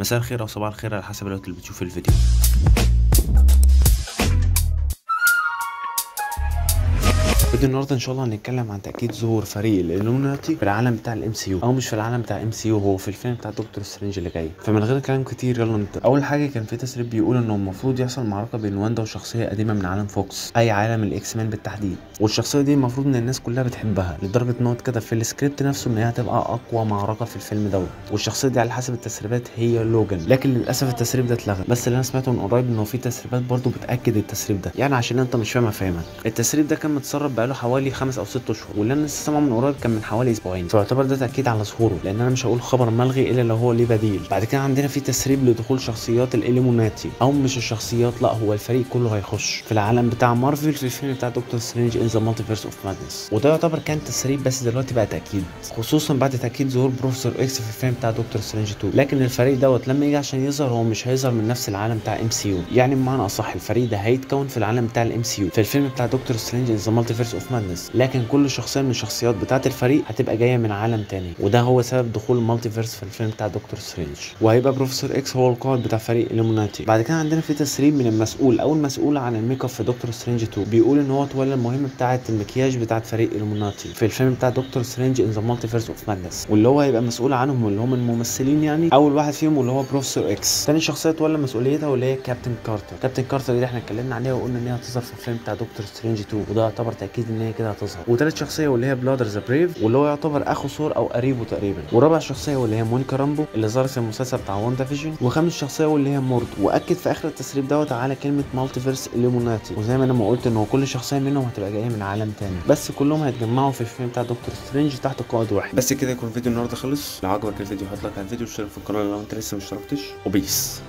مساء الخير او صباح الخير على حسب الوقت اللي بتشوف الفيديو فيديو النهارده ان شاء الله هنتكلم عن تاكيد ظهور فريق الالومناتي في العالم بتاع الام سي يو او مش في العالم بتاع الام سي يو هو في الفيلم بتاع دكتور سترينج اللي جاي فمن غير كلام كتير يلا نبدا اول حاجه كان في تسريب بيقول انه المفروض يحصل معركه بين واندا وشخصيه قديمه من عالم فوكس اي عالم الاكس مان بالتحديد والشخصيه دي المفروض ان الناس كلها بتحبها لدرجه ان هو اتكتب في السكريبت نفسه ان هي هتبقى اقوى معركه في الفيلم دوت والشخصيه دي على حسب التسريبات هي لوجان لكن للاسف التسريب ده اتلغى بس اللي انا سمعته من قريب انه في تسريبات برضو بتاكد التسريب ده يعني عشان انت مش فاهم افهمك التسريب ده كان متسرب بقاله حوالي خمس او ست شهور واللي انا لسه سامعه من قريب كان من حوالي اسبوعين فيعتبر ده تاكيد على ظهوره لان انا مش هقول خبر ملغي الا لو هو ليه بديل بعد كده عندنا في تسريب لدخول شخصيات الاليموناتي او مش الشخصيات لا هو الفريق كله هيخش في العالم بتاع مارفل في الفيلم بتاع دكتور سترينج ان ذا مالتيفيرس اوف مادنس وده يعتبر كان تسريب بس دلوقتي بقى تاكيد خصوصا بعد تاكيد ظهور بروفيسور اكس في الفيلم بتاع دكتور سترينج 2 لكن الفريق دوت لما يجي عشان يظهر هو مش هيظهر من نفس العالم بتاع ام سي يو يعني بمعنى اصح الفريق ده هيتكون في العالم بتاع الام سي يو في الفيلم بتاع دكتور سترينج ان ذا مالتيفيرس اوف مادنس لكن كل شخصيه من الشخصيات بتاعه الفريق هتبقى جايه من عالم تاني وده هو سبب دخول المالتيفيرس في الفيلم بتاع دكتور سترينج وهيبقى بروفيسور اكس هو القائد بتاع فريق اليموناتي بعد كده عندنا في تسريب من المسؤول او المسؤول عن الميك اب في دكتور سترينج 2 بيقول ان هو تولى المهمه بتاعه المكياج بتاعه فريق اليموناتي في الفيلم بتاع دكتور سترينج ان ذا مالتيفيرس اوف مادنس واللي هو هيبقى مسؤول عنهم اللي هم الممثلين يعني اول واحد فيهم واللي هو بروفيسور اكس تاني شخصيه تولى مسؤوليتها واللي هي كابتن كارتر كابتن كارتر دي اللي احنا اتكلمنا عليها وقلنا ان هي هتظهر في الفيلم بتاع دكتور سترينج 2 وده يعتبر تاكيد ان هي كده هتظهر وتالت شخصيه واللي هي بلادر ذا بريف واللي هو يعتبر اخو ثور او قريبه تقريبا ورابع شخصيه واللي هي مونيكا رامبو اللي ظهرت في المسلسل بتاع واندا فيجن وخامس شخصيه واللي هي مورد واكد في اخر التسريب دوت على كلمه مالتيفيرس اليموناتي وزي ما انا ما قلت ان هو كل شخصيه منهم هتبقى جايه من عالم تاني بس كلهم هيتجمعوا في الفيلم بتاع دكتور سترينج تحت قائد واحد بس كده يكون فيديو النهارده خلص لو عجبك الفيديو هات لايك على الفيديو واشترك في القناه لو انت لسه ما اشتركتش وبيس